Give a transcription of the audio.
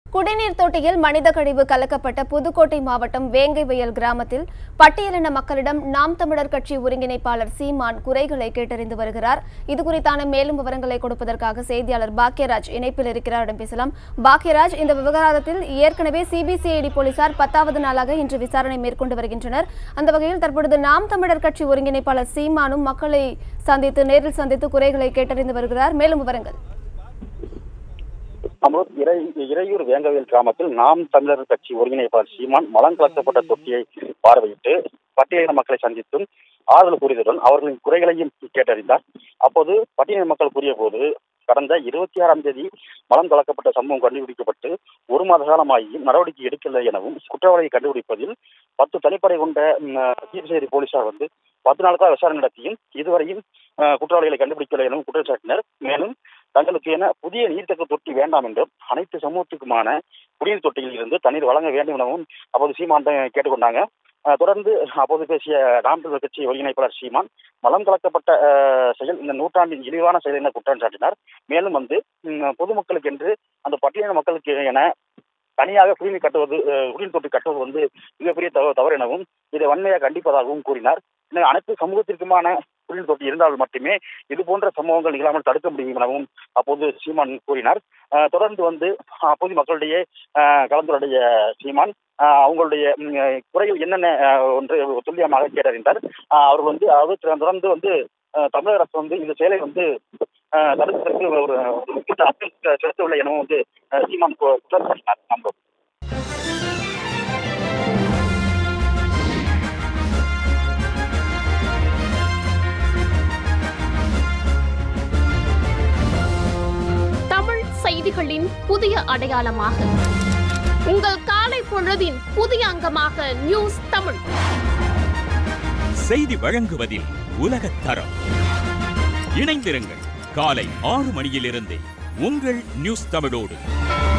குடிநீர் தொட்டியில் மனித கழிவு கலக்கப்பட்ட புதுக்கோட்டை மாவட்டம் வேங்கை வயல் கிராமத்தில் பட்டியலின மக்களிடம் நாம் தமிழர் கட்சி ஒருங்கிணைப்பாளர் சீமான் குறைகளை கேட்டறிந்து வருகிறார் இது குறித்தான மேலும் விவரங்களை கொடுப்பதற்காக செய்தியாளர் பாக்யராஜ் இணைப்பில் இருக்கிறாரிடம் பேசலாம் பாக்யராஜ் இந்த விவகாரத்தில் ஏற்கனவே சிபிசிஐடி போலீசார் பத்தாவது நாளாக இன்று விசாரணை மேற்கொண்டு வருகின்றனர் அந்த வகையில் தற்பொழுது நாம் தமிழர் கட்சி ஒருங்கிணைப்பாளர் சீமானும் மக்களை சந்தித்து நேரில் சந்தித்து குறைகளை கேட்டறிந்து வருகிறார் மேலும் விவரங்கள் அமரோத் இறை இறையூர் வேங்கவேல் கிராமத்தில் நாம் தமிழர் கட்சி ஒருங்கிணைப்பாளர் சீமான் மலம் கலக்கப்பட்ட தொட்டியை பார்வையிட்டு பட்டியலின மக்களை சந்தித்தும் ஆறுதல் கூறியதுடன் அவர்களின் குறைகளையும் கேட்டறிந்தார் அப்போது பட்டியலின மக்கள் கூறிய போது கடந்த இருபத்தி ஆறாம் தேதி மலம் கலக்கப்பட்ட சம்பவம் கண்டுபிடிக்கப்பட்டு ஒரு மாத காலமாகியும் நடவடிக்கை எடுக்கவில்லை எனவும் குற்றவாளியை கண்டுபிடிப்பதில் பத்து தனிப்படை கொண்ட சிபிசிஐடி போலீசார் வந்து பத்து நாளுக்காக விசாரணை நடத்தியும் இதுவரையும் அஹ், குற்றவாளிகளை கண்டுபிடிக்கவில்லை எனவும் குற்றம் சாட்டினர் மேலும் தங்களுக்கு என புதிய நீர்த்தக்க தொட்டி வேண்டாம் என்றும் அனைத்து சமூகத்துக்குமான குடிநீர் தொட்டியில் இருந்து தண்ணீர் வழங்க வேண்டும் எனவும் அப்போது சீமான் கேட்டுக்கொண்டாங்க அஹ் தொடர்ந்து அப்போது பேசிய நாம் தமிழர் கட்சி ஒருங்கிணைப்பாளர் சீமான் மலம் கலக்கப்பட்ட அஹ், செயல் இந்த நூற்றாண்டின் இழிவான செயல் என குற்றம் சாட்டினார் மேலும் வந்து ம், பொதுமக்களுக்கு என்று அந்த பட்டியலின மக்களுக்கு என தனியாக குடிநீர் கட்டுவது அஹ், குடிநீர் தொட்டி கட்டுவது வந்து மிகப்பெரிய தவறு தவறு எனவும் இதை வன்மையாக கண்டிப்பதாக கூறினார் இன்னும் அனைத்து சமூகத்திற்குமான குடிநீர் தொட்டி இருந்தால் மட்டுமே இது போன்ற சம்பவங்கள் நிகழாமல் தடுக்க முடியும் எனவும் அப்போது சீமான் கூறினார் அஹ், தொடர்ந்து வந்து அப்போது மக்களிடையே அஹ், கலந்துரையாடிய சீமான் அஹ், அவங்களுடைய ம், குறைகள் என்னென்ன அஹ், ஒன்று துல்லியமாக கேட்டறிந்தார் அஹ், அவர் வந்து அதாவது தொடர்ந்து வந்து அஹ், தமிழக அரசு வந்து இந்த செயலை வந்து அஹ், தடுப்பதற்கு ஒரு ஒரு குறிப்பிட்ட அக்கறை செலுத்தவில்லை எனவும் வந்து அஹ், சீமான் கு- குற்றம் சாட்டினார் நம்ம தமிழ் செய்திகளின் புதிய அடையாளமாக உங்கள் காலை பொழுதின் புதிய அங்கமாக நியூஸ் தமிழ் செய்தி வழங்குவதில் உலகத் தரம் இணைந்திருங்கள் காலை ஆறு மணியிலிருந்தே உங்கள் நியூஸ் தமிழோடு